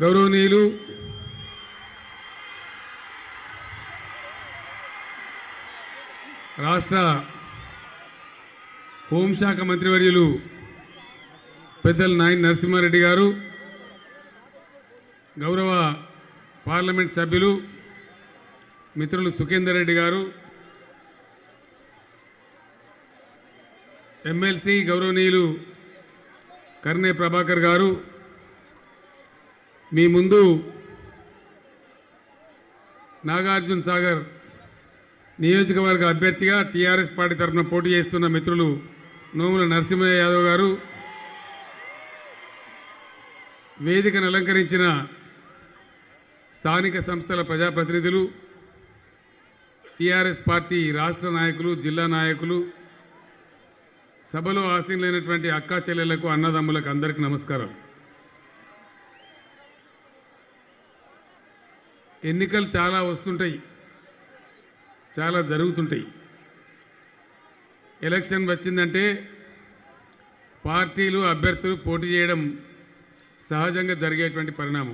గౌరవనీయులు రాష్ట్ర హోంశాఖ మంత్రివర్యులు పెద్దలు నాయన్ నరసింహారెడ్డి గారు గౌరవ పార్లమెంట్ సభ్యులు మిత్రులు సుఖేందర్ రెడ్డి గారు ఎమ్మెల్సీ గౌరవనీయులు కర్నే ప్రభాకర్ గారు మీ ముందు నాగార్జున సాగర్ నియోజకవర్గ అభ్యర్థిగా టీఆర్ఎస్ పార్టీ తరఫున పోటీ చేస్తున్న మిత్రులు నోముల నరసింహయ్య యాదవ్ గారు వేదికను అలంకరించిన స్థానిక సంస్థల ప్రజాప్రతినిధులు టీఆర్ఎస్ పార్టీ రాష్ట్ర నాయకులు జిల్లా నాయకులు సభలో ఆసీనులైనటువంటి అక్కా చెల్లెళ్లకు అన్నదమ్ములకు అందరికీ నమస్కారం ఎన్నికలు చాలా వస్తుంటాయి చాలా జరుగుతుంటాయి ఎలక్షన్ వచ్చిందంటే పార్టీలు అభ్యర్థులు పోటీ చేయడం సహజంగా జరిగేటువంటి పరిణామం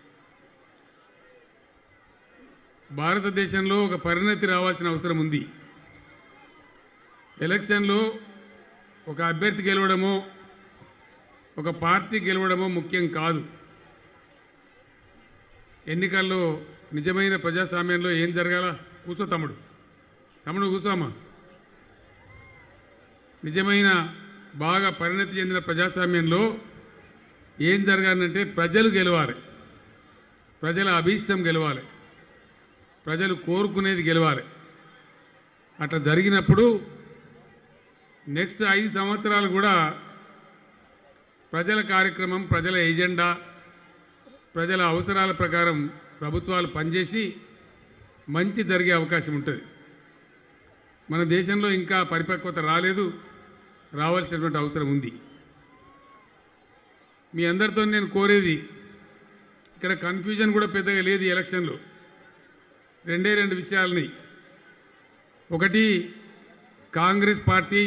భారతదేశంలో ఒక పరిణతి రావాల్సిన అవసరం ఉంది ఎలక్షన్లో ఒక అభ్యర్థి గెలవడమో ఒక పార్టీ గెలవడమో ముఖ్యం కాదు ఎన్నికల్లో నిజమైన ప్రజాస్వామ్యంలో ఏం జరగాల కూర్చో తమ్ముడు తమ్ముడు కూర్చోమ్మా నిజమైన బాగా పరిణతి చెందిన ప్రజాస్వామ్యంలో ఏం జరగాలంటే ప్రజలు గెలవాలి ప్రజల అభీష్టం గెలవాలి ప్రజలు కోరుకునేది గెలవాలి అట్లా జరిగినప్పుడు నెక్స్ట్ ఐదు సంవత్సరాలు కూడా ప్రజల కార్యక్రమం ప్రజల ఎజెండా ప్రజల అవసరాల ప్రకారం ప్రభుత్వాలు పనిచేసి మంచి జరిగే అవకాశం ఉంటుంది మన దేశంలో ఇంకా పరిపక్వత రాలేదు రావాల్సినటువంటి అవసరం ఉంది మీ అందరితో నేను కోరేది ఇక్కడ కన్ఫ్యూజన్ కూడా పెద్దగా లేదు ఈ ఎలక్షన్లో రెండే రెండు విషయాలని ఒకటి కాంగ్రెస్ పార్టీ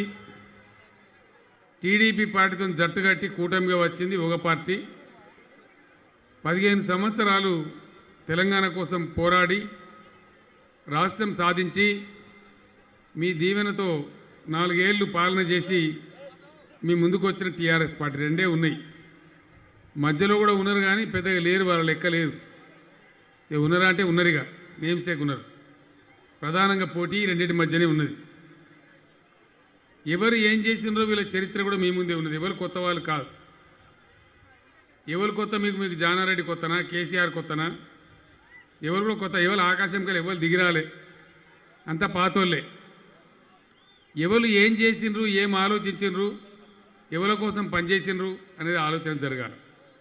టీడీపీ పార్టీతో జట్టుగట్టి కూటమిగా వచ్చింది ఒక పార్టీ పదిహేను సంవత్సరాలు తెలంగాణ కోసం పోరాడి రాష్ట్రం సాధించి మీ దీవెనతో నాలుగేళ్లు పాలన చేసి మీ ముందుకు వచ్చిన టీఆర్ఎస్ పార్టీ రెండే ఉన్నాయి మధ్యలో కూడా ఉన్నారు కానీ పెద్దగా లేరు వాళ్ళ లెక్క లేదు ఇక ఉన్నారా అంటే ఉన్నరిగా నేమ్సేక్ ఉన్నారు ప్రధానంగా పోటీ ఈ రెండింటి మధ్యనే ఉన్నది ఎవరు ఏం చేసినారో వీళ్ళ చరిత్ర కూడా మీ ముందే ఉన్నది ఎవరు కొత్త వాళ్ళు కాదు ఎవరు కొత్త మీకు మీకు జానారెడ్డి కొత్తనా కేసీఆర్ కొత్తనా ఎవరు కూడా కొత్త ఎవరు ఆకాశం కల ఎవరు దిగిరాలే అంతా పాతోళ్ళే ఎవరు ఏం చేసిండ్రు ఏం ఆలోచించిండ్రు ఎవరి కోసం పనిచేసిండ్రు అనేది ఆలోచన జరగాలి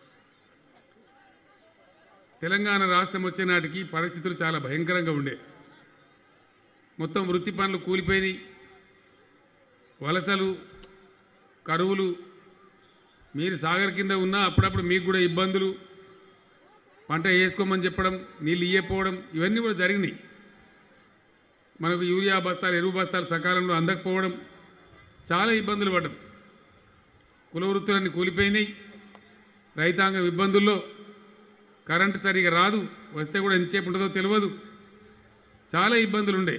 తెలంగాణ రాష్ట్రం వచ్చే నాటికి పరిస్థితులు చాలా భయంకరంగా ఉండే మొత్తం వృత్తి పనులు కూలిపోయినాయి వలసలు కరువులు మీరు సాగర్ కింద ఉన్నా అప్పుడప్పుడు మీకు కూడా ఇబ్బందులు పంట వేసుకోమని చెప్పడం నీళ్ళు ఇయ్యకపోవడం ఇవన్నీ కూడా జరిగినాయి మనకు యూరియా బస్తాలు ఎరువు బస్తాలు సకాలంలో అందకపోవడం చాలా ఇబ్బందులు పడ్డం కుల వృత్తులన్నీ కూలిపోయినాయి రైతాంగం ఇబ్బందుల్లో కరెంటు సరిగా రాదు వస్తే కూడా ఎంతసేపు ఉంటుందో తెలియదు చాలా ఇబ్బందులు ఉండే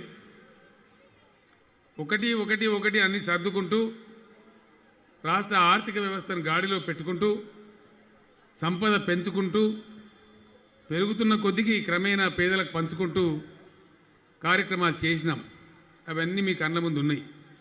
ఒకటి ఒకటి ఒకటి అన్ని సర్దుకుంటూ రాష్ట్ర ఆర్థిక వ్యవస్థను గాడిలో పెట్టుకుంటూ సంపద పెంచుకుంటూ పెరుగుతున్న కొద్దికి క్రమేణా పేదలకు పంచుకుంటూ కార్యక్రమాలు చేసినాం అవన్నీ మీ కళ్ళ ముందు ఉన్నాయి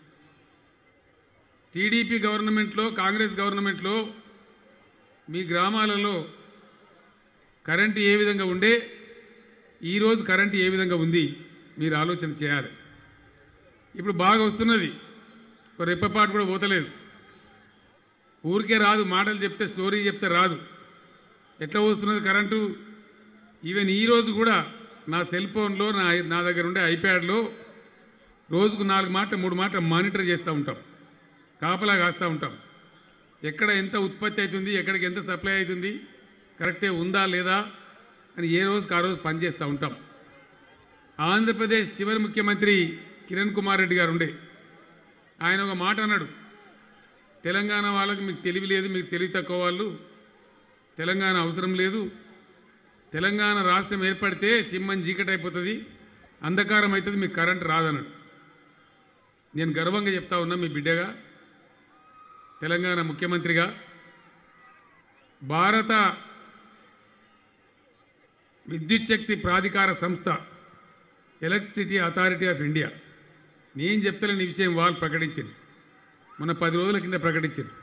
టీడీపీ గవర్నమెంట్లో కాంగ్రెస్ గవర్నమెంట్లో మీ గ్రామాలలో కరెంటు ఏ విధంగా ఉండే ఈరోజు కరెంటు ఏ విధంగా ఉంది మీరు ఆలోచన చేయాలి ఇప్పుడు బాగా వస్తున్నది ఒక రెప్పపాటు కూడా పోతలేదు ఊరికే రాదు మాటలు చెప్తే స్టోరీ చెప్తే రాదు ఎట్లా వస్తున్నది కరెంటు ఈవెన్ ఈరోజు కూడా నా సెల్ ఫోన్లో నా నా దగ్గర ఉండే ఐప్యాడ్లో రోజుకు నాలుగు మాటలు మూడు మాటలు మానిటర్ చేస్తూ ఉంటాం కాపలా కాస్తూ ఉంటాం ఎక్కడ ఎంత ఉత్పత్తి అవుతుంది ఎక్కడికి ఎంత సప్లై అవుతుంది కరెక్టే ఉందా లేదా అని ఏ రోజుకి ఆ రోజు పనిచేస్తూ ఉంటాం ఆంధ్రప్రదేశ్ చివరి ముఖ్యమంత్రి కిరణ్ కుమార్ రెడ్డి గారు ఉండే ఆయన ఒక మాట అన్నాడు తెలంగాణ వాళ్ళకి మీకు తెలివి లేదు మీకు తెలివి తక్కువ వాళ్ళు తెలంగాణ అవసరం లేదు తెలంగాణ రాష్ట్రం ఏర్పడితే చిమ్మని చీకటి అయిపోతుంది అంధకారం అవుతుంది మీకు కరెంట్ రాదన్నాడు నేను గర్వంగా చెప్తా ఉన్నా మీ బిడ్డగా తెలంగాణ ముఖ్యమంత్రిగా భారత విద్యుత్ శక్తి ప్రాధికార సంస్థ ఎలక్ట్రిసిటీ అథారిటీ ఆఫ్ ఇండియా నేను చెప్తలేని ఈ విషయం వాళ్ళు ప్రకటించింది మొన్న పది రోజుల కింద ప్రకటించింది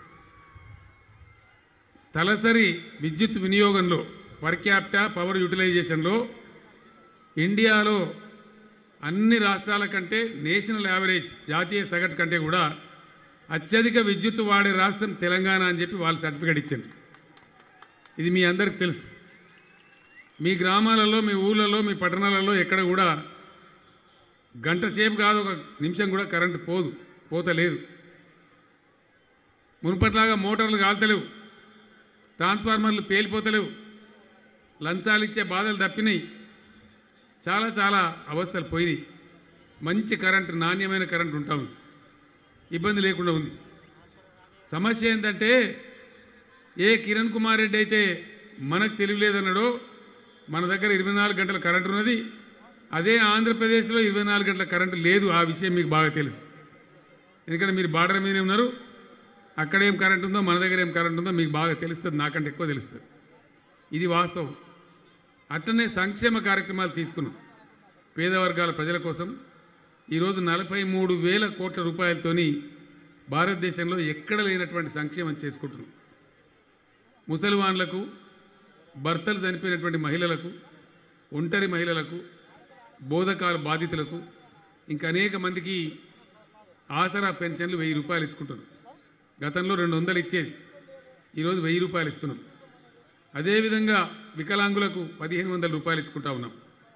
తలసరి విద్యుత్ వినియోగంలో పర్ క్యాపిటా పవర్ యూటిలైజేషన్లో ఇండియాలో అన్ని రాష్ట్రాల కంటే నేషనల్ యావరేజ్ జాతీయ సగటు కంటే కూడా అత్యధిక విద్యుత్ వాడే రాష్ట్రం తెలంగాణ అని చెప్పి వాళ్ళు సర్టిఫికేట్ ఇచ్చింది ఇది మీ అందరికి తెలుసు మీ గ్రామాలలో మీ ఊళ్ళలో మీ పట్టణాలలో ఎక్కడ కూడా గంట సేపు కాదు ఒక నిమిషం కూడా కరెంటు పోదు పోతలేదు మునుపట్లాగా మోటార్లు కాల్తలేవు ట్రాన్స్ఫార్మర్లు పేలిపోతలేవు లంచాలు ఇచ్చే బాధలు తప్పినాయి చాలా చాలా అవస్థలు పోయినాయి మంచి కరెంటు నాణ్యమైన కరెంటు ఉంటా ఉంది ఇబ్బంది లేకుండా ఉంది సమస్య ఏంటంటే ఏ కిరణ్ కుమార్ రెడ్డి అయితే మనకు తెలియలేదన్నాడో మన దగ్గర ఇరవై నాలుగు గంటల కరెంటు ఉన్నది అదే ఆంధ్రప్రదేశ్లో ఇరవై నాలుగు గంటల కరెంటు లేదు ఆ విషయం మీకు బాగా తెలుసు ఎందుకంటే మీరు బార్డర్ మీదే ఉన్నారు అక్కడ ఏం కరెంట్ ఉందో మన దగ్గర ఏం కరెంట్ ఉందో మీకు బాగా తెలుస్తుంది నాకంటే ఎక్కువ తెలుస్తుంది ఇది వాస్తవం అట్లనే సంక్షేమ కార్యక్రమాలు తీసుకున్నాం పేద వర్గాల ప్రజల కోసం ఈరోజు నలభై మూడు వేల కోట్ల రూపాయలతోని భారతదేశంలో ఎక్కడ లేనటువంటి సంక్షేమం చేసుకుంటున్నాం ముసలివాన్లకు భర్తలు చనిపోయినటువంటి మహిళలకు ఒంటరి మహిళలకు బోధకాల బాధితులకు ఇంకా అనేక మందికి ఆసరా పెన్షన్లు వెయ్యి రూపాయలు ఇచ్చుకుంటున్నాం గతంలో రెండు వందలు ఇచ్చేది ఈరోజు వెయ్యి రూపాయలు ఇస్తున్నాం అదేవిధంగా వికలాంగులకు పదిహేను వందల రూపాయలు ఇచ్చుకుంటా ఉన్నాం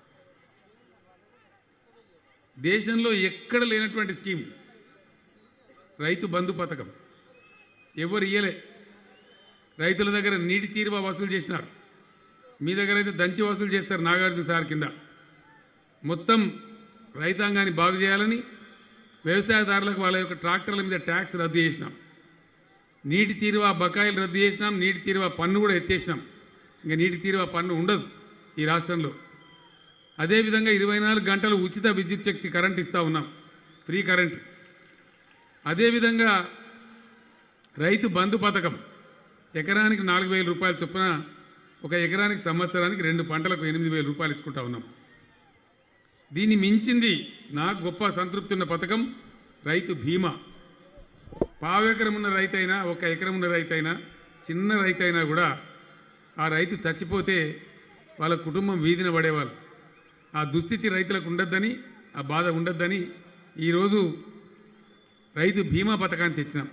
దేశంలో ఎక్కడ లేనటువంటి స్కీమ్ రైతు బంధు పథకం ఎవరు ఇయ్యలే రైతుల దగ్గర నీటి తీరువా వసూలు చేసినారు మీ దగ్గర అయితే దంచి వసూలు చేస్తారు నాగార్జున సార్ కింద మొత్తం రైతాంగాన్ని బాగు చేయాలని వ్యవసాయదారులకు వాళ్ళ యొక్క ట్రాక్టర్ల మీద ట్యాక్స్ రద్దు చేసినాం నీటి తీరువా బకాయిలు రద్దు చేసినాం నీటి తీరువా పన్ను కూడా ఎత్తేసినాం ఇంకా నీటి తీరువా పన్ను ఉండదు ఈ రాష్ట్రంలో అదేవిధంగా ఇరవై నాలుగు గంటలు ఉచిత విద్యుత్ శక్తి కరెంట్ ఇస్తూ ఉన్నాం ఫ్రీ కరెంట్ అదేవిధంగా రైతు బంధు పథకం ఎకరానికి నాలుగు వేల రూపాయల చొప్పున ఒక ఎకరానికి సంవత్సరానికి రెండు పంటలకు ఎనిమిది వేల రూపాయలు ఇచ్చుకుంటా ఉన్నాం దీన్ని మించింది నాకు గొప్ప సంతృప్తి ఉన్న పథకం రైతు బీమా పావెకరం ఉన్న రైతు అయినా ఒక ఎకరం ఉన్న రైతు అయినా చిన్న రైతు అయినా కూడా ఆ రైతు చచ్చిపోతే వాళ్ళ కుటుంబం వీధిన పడేవాళ్ళు ఆ దుస్థితి రైతులకు ఉండొద్దని ఆ బాధ ఉండొద్దని ఈరోజు రైతు బీమా పథకాన్ని తెచ్చినాం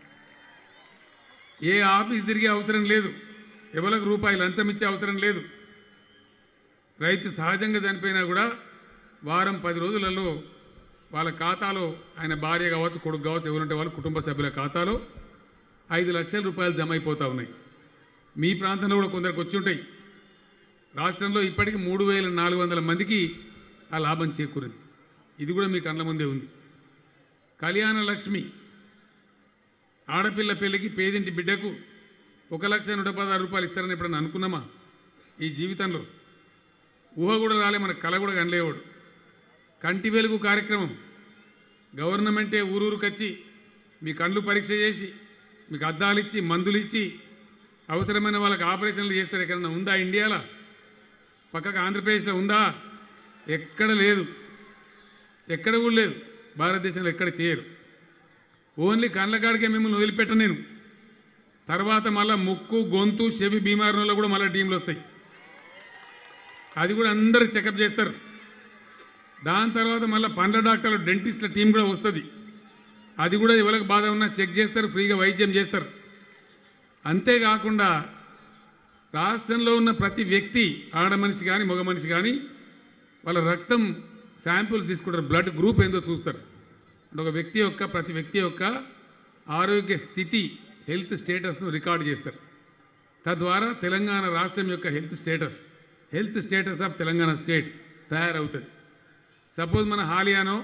ఏ ఆఫీస్ తిరిగే అవసరం లేదు ఎవరికి రూపాయి లంచం ఇచ్చే అవసరం లేదు రైతు సహజంగా చనిపోయినా కూడా వారం పది రోజులలో వాళ్ళ ఖాతాలో ఆయన భార్య కావచ్చు కొడుకు కావచ్చు ఎవరుంటే వాళ్ళ కుటుంబ సభ్యుల ఖాతాలో ఐదు లక్షల రూపాయలు జమ అయిపోతూ ఉన్నాయి మీ ప్రాంతంలో కూడా కొందరికి వచ్చి ఉంటాయి రాష్ట్రంలో ఇప్పటికి మూడు వేల నాలుగు వందల మందికి ఆ లాభం చేకూరింది ఇది కూడా మీ కళ్ళ ముందే ఉంది కళ్యాణ లక్ష్మి ఆడపిల్ల పెళ్లికి పేదింటి బిడ్డకు ఒక లక్ష నూట పదహారు రూపాయలు ఇస్తారని ఎప్పుడన్నా అనుకున్నామా ఈ జీవితంలో ఊహ కూడా రాలే మన కళ కూడా కనలేవాడు కంటి వెలుగు కార్యక్రమం గవర్నమెంటే ఊరూరుకొచ్చి మీ కళ్ళు పరీక్ష చేసి మీకు అద్దాలు ఇచ్చి మందులు ఇచ్చి అవసరమైన వాళ్ళకి ఆపరేషన్లు చేస్తారు ఎక్కడన్నా ఉందా ఇండియాలో పక్కకు ఆంధ్రప్రదేశ్లో ఉందా ఎక్కడ లేదు ఎక్కడ కూడా లేదు భారతదేశంలో ఎక్కడ చేయరు ఓన్లీ కళ్ళ కాడికే మిమ్మల్ని వదిలిపెట్ట నేను తర్వాత మళ్ళీ ముక్కు గొంతు చెవి బీమారులలో కూడా మళ్ళీ టీంలు వస్తాయి అది కూడా అందరు చెకప్ చేస్తారు దాని తర్వాత మళ్ళీ పండ్ల డాక్టర్లు డెంటిస్ట్ల టీం కూడా వస్తుంది అది కూడా ఎవరికి బాధ ఉన్నా చెక్ చేస్తారు ఫ్రీగా వైద్యం చేస్తారు అంతేకాకుండా రాష్ట్రంలో ఉన్న ప్రతి వ్యక్తి ఆడ మనిషి కానీ మగ మనిషి కానీ వాళ్ళ రక్తం శాంపుల్ తీసుకుంటారు బ్లడ్ గ్రూప్ ఏందో చూస్తారు అంటే ఒక వ్యక్తి యొక్క ప్రతి వ్యక్తి యొక్క ఆరోగ్య స్థితి హెల్త్ స్టేటస్ను రికార్డు చేస్తారు తద్వారా తెలంగాణ రాష్ట్రం యొక్క health status health status of Telangana state తయారవుతుంది సపోజ్ మన హాలియానో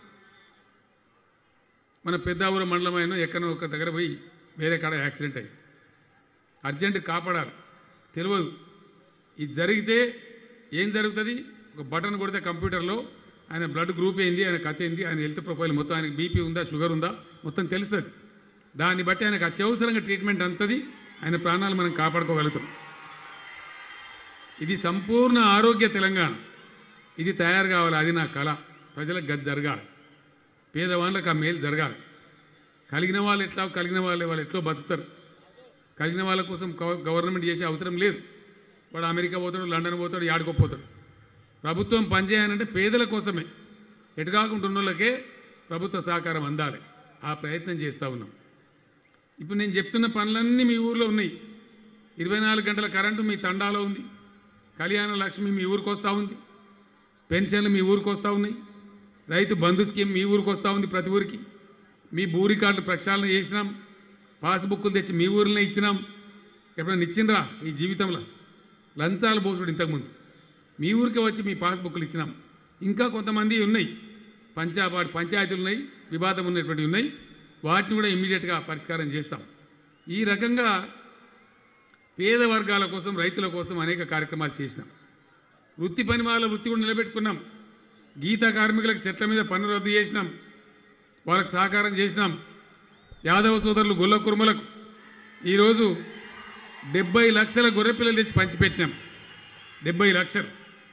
మన పెద్దాపురం మండలం అయినో ఎక్కడో ఒక దగ్గర పోయి వేరే కాడ యాక్సిడెంట్ అయ్యి అర్జెంట్ కాపాడాలి తెలియదు ఇది జరిగితే ఏం జరుగుతుంది ఒక బటన్ కొడితే కంప్యూటర్లో ఆయన బ్లడ్ గ్రూప్ ఏంది ఆయన కథ ఏంది ఆయన హెల్త్ ప్రొఫైల్ మొత్తం ఆయనకి బీపీ ఉందా షుగర్ ఉందా మొత్తం తెలుస్తుంది దాన్ని బట్టి ఆయనకు అత్యవసరంగా ట్రీట్మెంట్ అంతది ఆయన ప్రాణాలు మనం కాపాడుకోగలుగుతాం ఇది సంపూర్ణ ఆరోగ్య తెలంగాణ ఇది తయారు కావాలి అది నా కళ ప్రజలకు గది జరగాలి పేదవాళ్ళకి ఆ మేలు జరగాలి కలిగిన వాళ్ళు ఎట్లా కలిగిన వాళ్ళు వాళ్ళు ఎట్లో బతుకుతారు కలిగిన వాళ్ళ కోసం గవ- గవర్నమెంట్ చేసే అవసరం లేదు వాడు అమెరికా పోతాడు లండన్ పోతాడు యాడుకోపోతాడు ప్రభుత్వం పనిచేయాలంటే పేదల కోసమే ఎటు కాకుండా ఉన్న వాళ్ళకే ప్రభుత్వ సహకారం అందాలి ఆ ప్రయత్నం చేస్తూ ఉన్నాం ఇప్పుడు నేను చెప్తున్న పనులన్నీ మీ ఊర్లో ఉన్నాయి ఇరవై నాలుగు గంటల కరెంటు మీ తండాలో ఉంది కళ్యాణ లక్ష్మి మీ ఊరికి వస్తూ ఉంది పెన్షన్లు మీ ఊరికి వస్తూ ఉన్నాయి రైతు బంధు స్కీమ్ మీ ఊరికి వస్తూ ఉంది ప్రతి ఊరికి మీ భూ రికార్డులు ప్రక్షాళన చేసినాం పాస్బుక్లు తెచ్చి మీ ఊరిలో ఇచ్చినాం ఎప్పుడైనా ఇచ్చిండ్రా ఈ జీవితంలో లంచాలు పోసుడు ఇంతకుముందు మీ ఊరికే వచ్చి మీ పాస్బుక్లు ఇచ్చినాం ఇంకా కొంతమంది ఉన్నాయి పంచాయతీ పంచాయతీలు ఉన్నాయి వివాదం ఉన్నటువంటివి ఉన్నాయి వాటిని కూడా ఇమ్మీడియట్గా పరిష్కారం చేస్తాం ఈ రకంగా పేద వర్గాల కోసం రైతుల కోసం అనేక కార్యక్రమాలు చేసినాం వృత్తి పని వాళ్ళ వృత్తి కూడా నిలబెట్టుకున్నాం గీత కార్మికులకు చెట్ల మీద పన్ను రద్దు చేసినాం వాళ్ళకి సహకారం చేసినాం యాదవ సోదరులు గొల్ల కుర్మలకు ఈరోజు డెబ్బై లక్షల గొర్రెపిల్లలు తెచ్చి పంచిపెట్టినాం డెబ్బై లక్షలు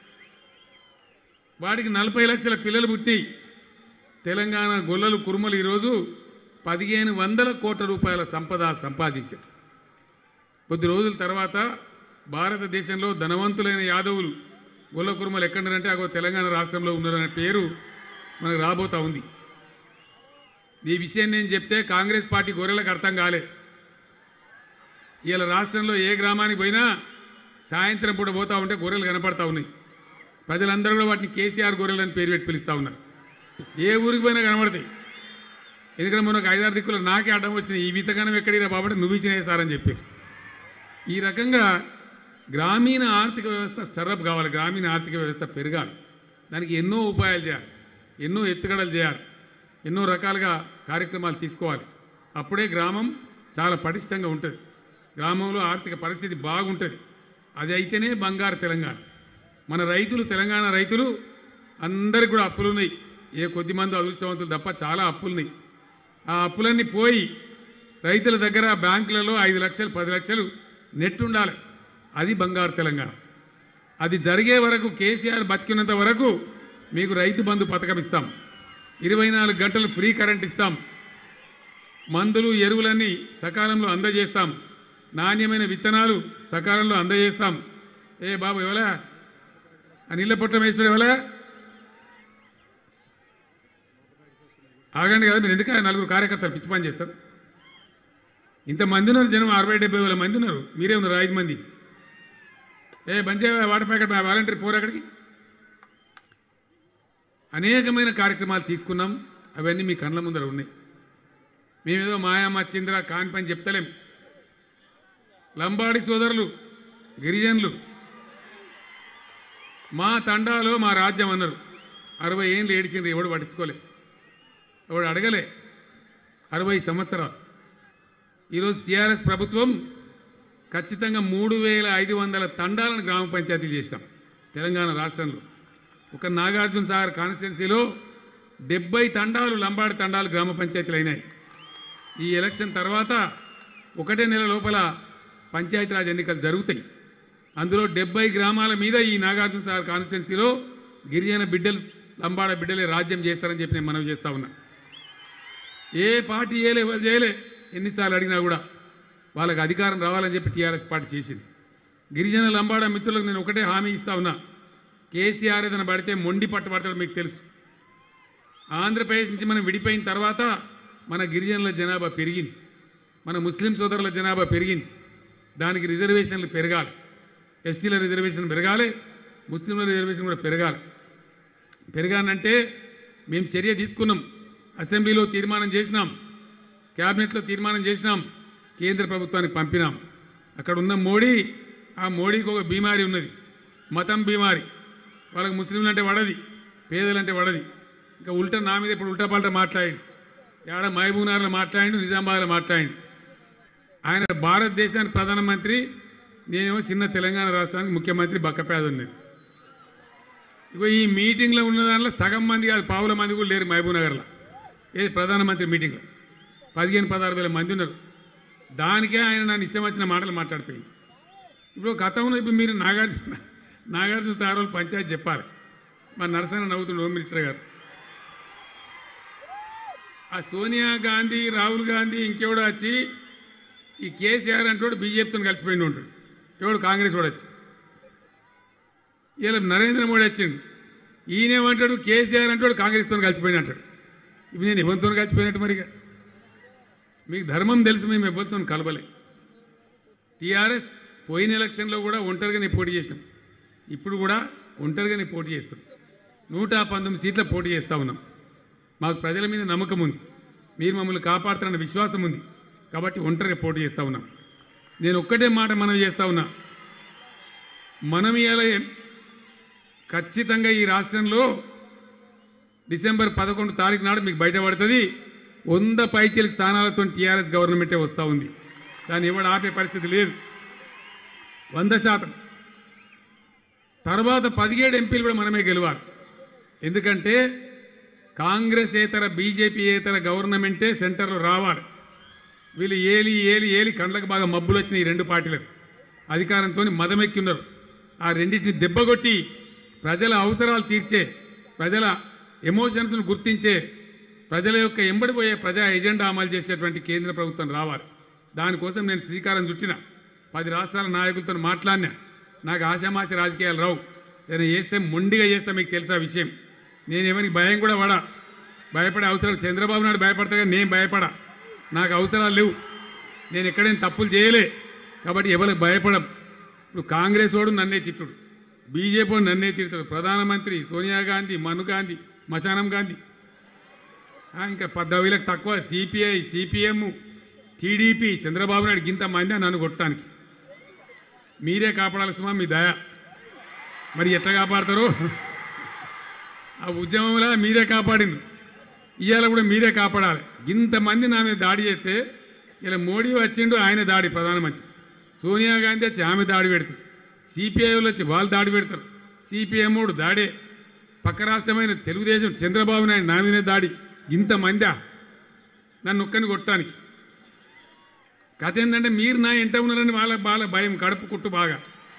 వాటికి నలభై లక్షల పిల్లలు పుట్టినాయి తెలంగాణ గొల్లలు కుర్మలు ఈరోజు పదిహేను వందల కోట్ల రూపాయల సంపద సంపాదించారు కొద్ది రోజుల తర్వాత భారతదేశంలో ధనవంతులైన యాదవులు గొల్ల కుర్మలు ఎక్కడంటే అగో తెలంగాణ రాష్ట్రంలో ఉన్నారనే పేరు మనకు రాబోతా ఉంది ఈ విషయం నేను చెప్తే కాంగ్రెస్ పార్టీ గొర్రెలకు అర్థం కాలే ఇవాళ రాష్ట్రంలో ఏ గ్రామానికి పోయినా సాయంత్రం పూట పోతా ఉంటే గొర్రెలు కనపడతా ఉన్నాయి ప్రజలందరూ కూడా వాటిని కేసీఆర్ గొర్రెలు అని పేరు పెట్టి పిలుస్తూ ఉన్నారు ఏ ఊరికి పోయినా కనబడతాయి ఎందుకంటే మనకు ఐదారు దిక్కులు నాకే అడ్డం వచ్చినాయి ఈ వితకనం ఎక్కడిరా బాబు నువ్వు ఇచ్చినాయి సార్ అని చెప్పి ఈ రకంగా గ్రామీణ ఆర్థిక వ్యవస్థ స్టరప్ కావాలి గ్రామీణ ఆర్థిక వ్యవస్థ పెరగాలి దానికి ఎన్నో ఉపాయాలు చేయాలి ఎన్నో ఎత్తుగడలు చేయాలి ఎన్నో రకాలుగా కార్యక్రమాలు తీసుకోవాలి అప్పుడే గ్రామం చాలా పటిష్టంగా ఉంటుంది గ్రామంలో ఆర్థిక పరిస్థితి బాగుంటుంది అది అయితేనే బంగారు తెలంగాణ మన రైతులు తెలంగాణ రైతులు అందరికి కూడా అప్పులు ఉన్నాయి ఏ కొద్ది మంది అదృష్టవంతులు తప్ప చాలా అప్పులున్నాయి ఆ అప్పులన్నీ పోయి రైతుల దగ్గర బ్యాంకులలో ఐదు లక్షలు పది లక్షలు నెట్ ఉండాలి అది బంగారు తెలంగాణ అది జరిగే వరకు కేసీఆర్ బతికినంత వరకు మీకు రైతు బంధు పథకం ఇస్తాం ఇరవై నాలుగు గంటలు ఫ్రీ కరెంట్ ఇస్తాం మందులు ఎరువులన్నీ సకాలంలో అందజేస్తాం నాణ్యమైన విత్తనాలు సకాలంలో అందజేస్తాం ఏ బాబు ఎవలా ఆ నీళ్ళ పొట్టం వేస్తాడు ఎవలా ఆగండి కదా మీరు ఎందుకు ఆ నలుగురు కార్యకర్తలు పిచ్చి పని చేస్తారు ఇంతమంది ఉన్నారు జనం అరవై డెబ్బై వేల మంది ఉన్నారు మీరే ఉన్నారు ఐదు మంది ఏ బంద్ చేయ వాటర్ ప్యాకెట్ వాలంటీర్ పోరు అక్కడికి అనేకమైన కార్యక్రమాలు తీసుకున్నాం అవన్నీ మీ కళ్ళ ముందర ఉన్నాయి మేమేదో మాయామ చంద్ర కాని పని చెప్తలేం లంబాడి సోదరులు గిరిజనులు మా తండాలో మా రాజ్యం అన్నారు అరవై ఏళ్ళు ఏడిచిండ్రు ఎవడు పట్టించుకోలే ఎవడు అడగలే అరవై సంవత్సరాలు ఈరోజు టీఆర్ఎస్ ప్రభుత్వం ఖచ్చితంగా మూడు వేల ఐదు వందల తండాలను గ్రామ పంచాయతీలు చేసినాం తెలంగాణ రాష్ట్రంలో ఒక నాగార్జున సాగర్ కాన్స్టిట్యున్సీలో డెబ్బై తండాలు లంబాడి తండాలు గ్రామ పంచాయతీలు అయినాయి ఈ ఎలక్షన్ తర్వాత ఒకటే నెల లోపల పంచాయతీరాజ్ ఎన్నికలు జరుగుతాయి అందులో డెబ్బై గ్రామాల మీద ఈ నాగార్జున సాగర్ కాన్స్టిట్యున్సీలో గిరిజన బిడ్డలు లంబాడ బిడ్డలే రాజ్యం చేస్తారని చెప్పి నేను మనవి చేస్తా ఉన్నా ఏ పార్టీ చేయలే ఎవరు చేయలే ఎన్నిసార్లు అడిగినా కూడా వాళ్ళకి అధికారం రావాలని చెప్పి టీఆర్ఎస్ పార్టీ చేసింది గిరిజన లంబాడ మిత్రులకు నేను ఒకటే హామీ ఇస్తా ఉన్నా కేసీఆర్ ఏదైనా పడితే మొండి పట్టుబడతాడు మీకు తెలుసు ఆంధ్రప్రదేశ్ నుంచి మనం విడిపోయిన తర్వాత మన గిరిజనుల జనాభా పెరిగింది మన ముస్లిం సోదరుల జనాభా పెరిగింది దానికి రిజర్వేషన్లు పెరగాలి ఎస్టీల రిజర్వేషన్ పెరగాలి ముస్లింల రిజర్వేషన్ కూడా పెరగాలి పెరగానంటే మేము చర్య తీసుకున్నాం అసెంబ్లీలో తీర్మానం చేసినాం క్యాబినెట్లో తీర్మానం చేసినాం కేంద్ర ప్రభుత్వానికి పంపినాం అక్కడ ఉన్న మోడీ ఆ మోడీకి ఒక బీమారి ఉన్నది మతం బీమారి వాళ్ళకి ముస్లింలు అంటే వడది పేదలంటే వడది ఇంకా ఉల్టా నా మీద ఇప్పుడు ఉల్టా పల్టా మాట్లాడి ఆడ మహబూబ్నగర్లో మాట్లాడి నిజామాబాద్లో మాట్లాడి ఆయన భారతదేశానికి ప్రధానమంత్రి నేనేమో చిన్న తెలంగాణ రాష్ట్రానికి ముఖ్యమంత్రి బక్కపేద ఉన్నాను ఇగో ఈ మీటింగ్లో ఉన్న దాంట్లో సగం మంది కాదు పావుల మంది కూడా లేరు మహబూబ్ నగర్లో ఏది ప్రధానమంత్రి మీటింగ్లో పదిహేను పదహారు వేల మంది ఉన్నారు దానికే ఆయన నన్ను ఇష్టం వచ్చిన మాటలు మాట్లాడిపోయింది ఇప్పుడు గతంలో ఇప్పుడు మీరు నాగార్జున నాగార్జున సార్ వాళ్ళు పంచాయతీ చెప్పాలి మా నరసన నవ్వుతుండే హోమ్ మినిస్టర్ గారు ఆ సోనియా గాంధీ రాహుల్ గాంధీ ఇంకెవడో వచ్చి ఈ కేసీఆర్ అంటోడు బీజేపీతో కలిసిపోయింది ఉంటాడు ఎవడు కాంగ్రెస్ వాడు వచ్చి ఇలా నరేంద్ర మోడీ వచ్చిండు ఈయనేమంటాడు కేసీఆర్ అంటాడు కాంగ్రెస్తో కలిసిపోయిన అంటాడు ఇప్పుడు నేను ఎవరితో కలిసిపోయినట్టు మరిగా మీకు ధర్మం తెలుసు మేము ఎవరితో కలవలే టీఆర్ఎస్ పోయిన ఎలక్షన్లో కూడా ఒంటరిగానే పోటీ చేసినాం ఇప్పుడు కూడా ఒంటరిగానే పోటీ చేస్తాం నూట పంతొమ్మిది సీట్ల పోటీ చేస్తూ ఉన్నాం మాకు ప్రజల మీద నమ్మకం ఉంది మీరు మమ్మల్ని కాపాడుతారన్న విశ్వాసం ఉంది కాబట్టి ఒంటరిగా పోటీ చేస్తూ ఉన్నాం నేను ఒక్కటే మాట మనం చేస్తూ ఉన్నా మనం ఇలా ఖచ్చితంగా ఈ రాష్ట్రంలో డిసెంబర్ పదకొండు తారీఖు నాడు మీకు బయటపడుతుంది వంద పైచీలకు స్థానాలతో టీఆర్ఎస్ గవర్నమెంటే వస్తూ ఉంది దాన్ని ఎవడు ఆపే పరిస్థితి లేదు వంద శాతం తర్వాత పదిహేడు ఎంపీలు కూడా మనమే గెలవాలి ఎందుకంటే కాంగ్రెస్ ఏతర బీజేపీ ఏతర గవర్నమెంటే సెంటర్లో రావాలి వీళ్ళు ఏలి ఏలి ఏలి కండ్లకు బాగా మబ్బులు వచ్చినాయి ఈ రెండు పార్టీలకు అధికారంతో మదమెక్కి ఉన్నారు ఆ రెండింటిని దెబ్బగొట్టి ప్రజల అవసరాలు తీర్చే ప్రజల ఎమోషన్స్ను గుర్తించే ప్రజల యొక్క ఎంబడిపోయే ప్రజా ఎజెండా అమలు చేసేటువంటి కేంద్ర ప్రభుత్వం రావాలి దానికోసం నేను శ్రీకారం చుట్టిన పది రాష్ట్రాల నాయకులతో మాట్లాడినా నాకు ఆశామాష రాజకీయాలు రావు నేను చేస్తే మొండిగా చేస్తే మీకు తెలుసా విషయం నేను ఎవరికి భయం కూడా పడా భయపడే అవసరం చంద్రబాబు నాయుడు భయపడతా కానీ నేను భయపడా నాకు అవసరాలు లేవు నేను ఎక్కడైనా తప్పులు చేయలే కాబట్టి ఎవరికి భయపడం ఇప్పుడు కాంగ్రెస్ వాడు నన్నే తిట్టుడు బీజేపీ వాడు నన్నే తిడతాడు ప్రధానమంత్రి సోనియా గాంధీ మను గాంధీ మశానం గాంధీ ఆ, ఇంకా పద్దవిలకు తక్కువ సిపిఐ సిపిఎం టీడీపీ చంద్రబాబు నాయుడు ఇంత మంది నన్ను కొట్టడానికి మీరే కాపాడాలి సుమా మీ దయ మరి ఎట్లా కాపాడతారు ఆ ఉద్యమంలో మీరే కాపాడింది ఇవాళ కూడా మీరే కాపాడాలి ఇంతమంది నా మీద దాడి చేస్తే ఇలా మోడీ వచ్చిండు ఆయన దాడి ప్రధానమంత్రి సోనియా గాంధీ వచ్చి ఆమె దాడి పెడుతుంది సిపిఐ వాళ్ళు వచ్చి వాళ్ళు దాడి పెడతారు సిపిఎం వాడు దాడే పక్క రాష్ట్రమైన తెలుగుదేశం చంద్రబాబు నాయుడు నా మీదే దాడి ఇంతమందా నన్ను ఒక్కని కొట్టడానికి కథ ఏంటంటే మీరు నా ఎంట ఉన్నారని వాళ్ళ బాల భయం కడుపు కుట్టు బాగా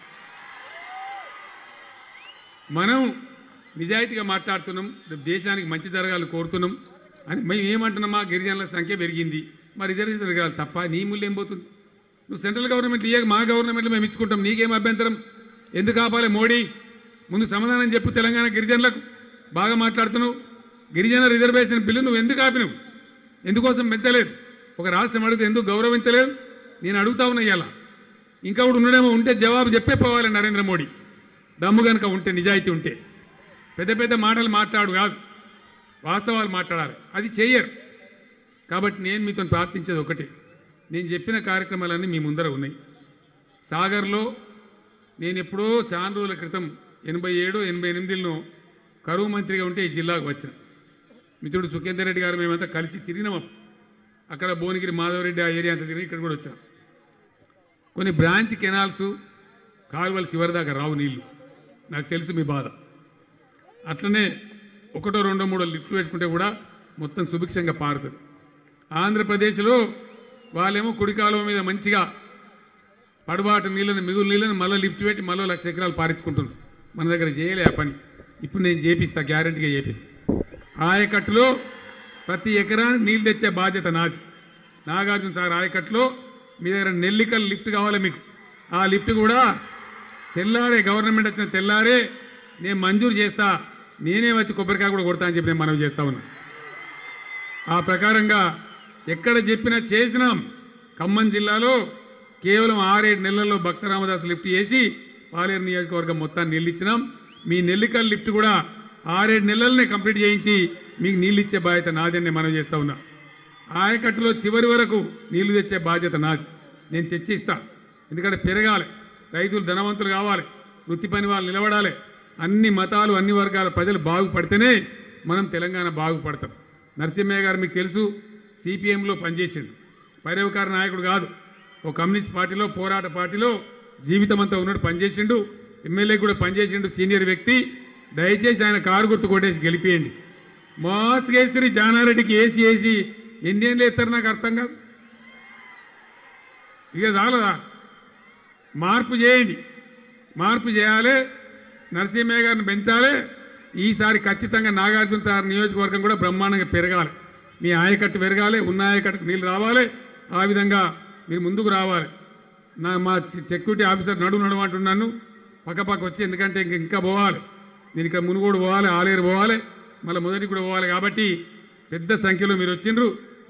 మనం నిజాయితీగా మాట్లాడుతున్నాం రేపు దేశానికి మంచి జరగాలని కోరుతున్నాం అని మేము ఏమంటున్నామా గిరిజనుల సంఖ్య పెరిగింది మా రిజర్వేషన్ పెరగాలి తప్ప నీ ముళ్ళు ఏం పోతుంది నువ్వు సెంట్రల్ గవర్నమెంట్ ఇయ్యక మా గవర్నమెంట్లో మేము ఇచ్చుకుంటాం నీకేం అభ్యంతరం ఎందుకు ఆపాలి మోడీ ముందు సమాధానం చెప్పు తెలంగాణ గిరిజనులకు బాగా మాట్లాడుతున్నావు గిరిజన రిజర్వేషన్ బిల్లు నువ్వు ఎందుకు ఆపినవు ఎందుకోసం పెంచలేదు ఒక రాష్ట్రం అడిగితే ఎందుకు గౌరవించలేదు నేను అడుగుతా ఉన్నా ఇవాళ ఇంకా కూడా ఉండడేమో ఉంటే జవాబు చెప్పే పోవాలి నరేంద్ర మోడీ దమ్ము కనుక ఉంటే నిజాయితీ ఉంటే పెద్ద పెద్ద మాటలు మాట్లాడు కాదు వాస్తవాలు మాట్లాడాలి అది చెయ్యరు కాబట్టి నేను మీతో ప్రార్థించేది ఒకటే నేను చెప్పిన కార్యక్రమాలన్నీ మీ ముందర ఉన్నాయి సాగర్లో నేను ఎప్పుడో చాలా రోజుల క్రితం ఎనభై ఏడు ఎనభై ఎనిమిదిలో కరువు మంత్రిగా ఉంటే ఈ జిల్లాకు వచ్చిన మిత్రుడు సుఖేందర్ రెడ్డి గారు మేమంతా కలిసి తిరిగినాం అప్పుడు. అక్కడ భువనగిరి మాధవరెడ్డి ఆ ఏరియా అంతా తిరిగి ఇక్కడ కూడా వచ్చాం కొన్ని బ్రాంచ్ కెనాల్స్ కాలువలు చివరి దాకా రావు నీళ్లు నాకు తెలుసు మీ బాధ అట్లనే ఒకటో రెండో మూడో లిఫ్ట్ పెట్టుకుంటే కూడా మొత్తం సుభిక్షంగా పారుతుంది ఆంధ్రప్రదేశ్లో వాళ్ళేమో కుడి కాలువ మీద మంచిగా పడబాటు నీళ్ళని మిగులు నీళ్ళని మళ్ళీ లిఫ్ట్ పెట్టి మళ్ళీ లక్ష ఎకరాలు పారించుకుంటున్నారు మన దగ్గర చేయలే ఆ పని ఇప్పుడు నేను చేపిస్తా గ్యారంటీగా చేపిస్తా ఆయకట్టులో ప్రతి ఎకరానికి నీళ్ళు తెచ్చే బాధ్యత నాది నాగార్జున సార్ ఆయకట్టులో మీ దగ్గర నెల్లికల్ లిఫ్ట్ కావాలి మీకు ఆ లిఫ్ట్ కూడా తెల్లారే గవర్నమెంట్ వచ్చిన తెల్లారే నేను మంజూరు చేస్తా నేనే వచ్చి కొబ్బరికాయ కూడా కొడతా అని చెప్పి నేను మనవి చేస్తా ఉన్నా ఆ ప్రకారంగా ఎక్కడ చెప్పినా చేసినాం ఖమ్మం జిల్లాలో కేవలం ఆరేడు నెలల్లో భక్త రామదాస్ లిఫ్ట్ చేసి పాలేరు నియోజకవర్గం మొత్తాన్ని నీళ్ళు ఇచ్చినాం మీ నెల్లికల్ లిఫ్ట్ కూడా ఆరేడు నెలలనే కంప్లీట్ చేయించి మీకు నీళ్ళు ఇచ్చే బాధ్యత నాదని నేను మనవి చేస్తా ఉన్నా ఆయకట్టులో చివరి వరకు నీళ్లు తెచ్చే బాధ్యత నాది నేను తెచ్చిస్తా ఎందుకంటే పెరగాలి రైతులు ధనవంతులు కావాలి వృత్తి పని వాళ్ళు నిలబడాలి అన్ని మతాలు అన్ని వర్గాల ప్రజలు బాగుపడితేనే మనం తెలంగాణ బాగుపడతాం నరసింహయ్య గారు మీకు తెలుసు సిపిఎంలో పనిచేసిండు పర్యవకార నాయకుడు కాదు ఒక కమ్యూనిస్ట్ పార్టీలో పోరాట పార్టీలో జీవితం అంతా ఉన్నాడు పనిచేసిండు ఎమ్మెల్యే కూడా పనిచేసిండు సీనియర్ వ్యక్తి దయచేసి ఆయన కారు గుర్తు కొట్టేసి గెలిపియండి మస్తుగా వేస్తారు ఈ జానారెడ్డికి వేసి వేసి ఎన్నేళ్ళు వేస్తారు నాకు అర్థం కాదు ఇక చాలదా మార్పు చేయండి మార్పు చేయాలి నరసింహయ్య గారిని పెంచాలి ఈసారి ఖచ్చితంగా నాగార్జున సార్ నియోజకవర్గం కూడా బ్రహ్మాండంగా పెరగాలి మీ ఆయకట్టు పెరగాలి ఉన్న ఆయకట్టుకు నీళ్ళు రావాలి ఆ విధంగా మీరు ముందుకు రావాలి నా మా సె- సెక్యూరిటీ ఆఫీసర్ నడు నడమంటున్నాను పక్క పక్క వచ్చి ఎందుకంటే ఇంక ఇంకా పోవాలి నేను ఇక్కడ మునుగోడు పోవాలి ఆలేరు పోవాలి మళ్ళీ మొదటి కూడా పోవాలి కాబట్టి పెద్ద సంఖ్యలో మీరు వచ్చిండ్రు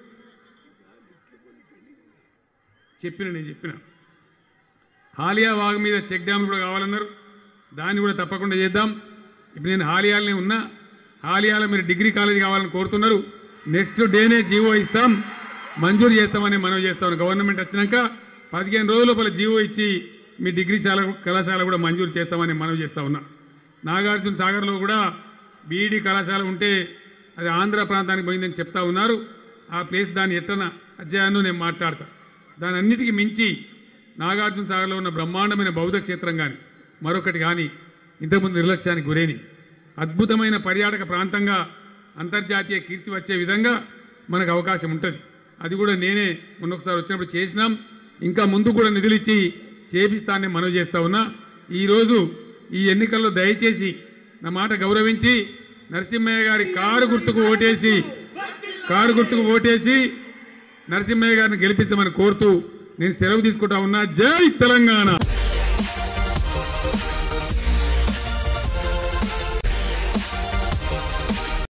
చెప్పిన నేను చెప్పిన హాలియా వాగు మీద చెక్ డ్యామ్ కూడా కావాలన్నారు దాన్ని కూడా తప్పకుండా చేద్దాం ఇప్పుడు నేను హాలియాలనే ఉన్నా హాలియాలో మీరు డిగ్రీ కాలేజ్ కావాలని కోరుతున్నారు నెక్స్ట్ డేనే జీవో ఇస్తాం మంజూరు చేస్తామని మనవి చేస్తాం గవర్నమెంట్ వచ్చినాక పదిహేను రోజుల లోపల జీవో ఇచ్చి మీ డిగ్రీ శాల కళాశాల కూడా మంజూరు చేస్తామని మనవి చేస్తా ఉన్నా నాగార్జున సాగర్లో కూడా బీఈడి కళాశాల ఉంటే అది ఆంధ్ర ప్రాంతానికి పోయిందని చెప్తా ఉన్నారు ఆ ప్లేస్ దాన్ని ఎట్టన అధ్యయనం నేను మాట్లాడతా దాని అన్నిటికీ మించి నాగార్జున సాగర్లో ఉన్న బ్రహ్మాండమైన బౌద్ధ క్షేత్రం కానీ మరొకటి కానీ ఇంతకుముందు నిర్లక్ష్యానికి గురైనవి అద్భుతమైన పర్యాటక ప్రాంతంగా అంతర్జాతీయ కీర్తి వచ్చే విధంగా మనకు అవకాశం ఉంటుంది అది కూడా నేనే మొన్న ఒకసారి వచ్చినప్పుడు చేసినాం ఇంకా ముందు కూడా నిధులు ఇచ్చి చేపిస్తానని మనవి చేస్తా ఉన్నా ఈరోజు ఈ ఎన్నికల్లో దయచేసి నా మాట గౌరవించి నరసింహయ్య గారి కారు గుర్తుకు ఓటేసి కారు గుర్తుకు ఓటేసి నరసింహయ్య గారిని గెలిపించమని కోరుతూ నేను సెలవు తీసుకుంటా ఉన్నా జై తెలంగాణ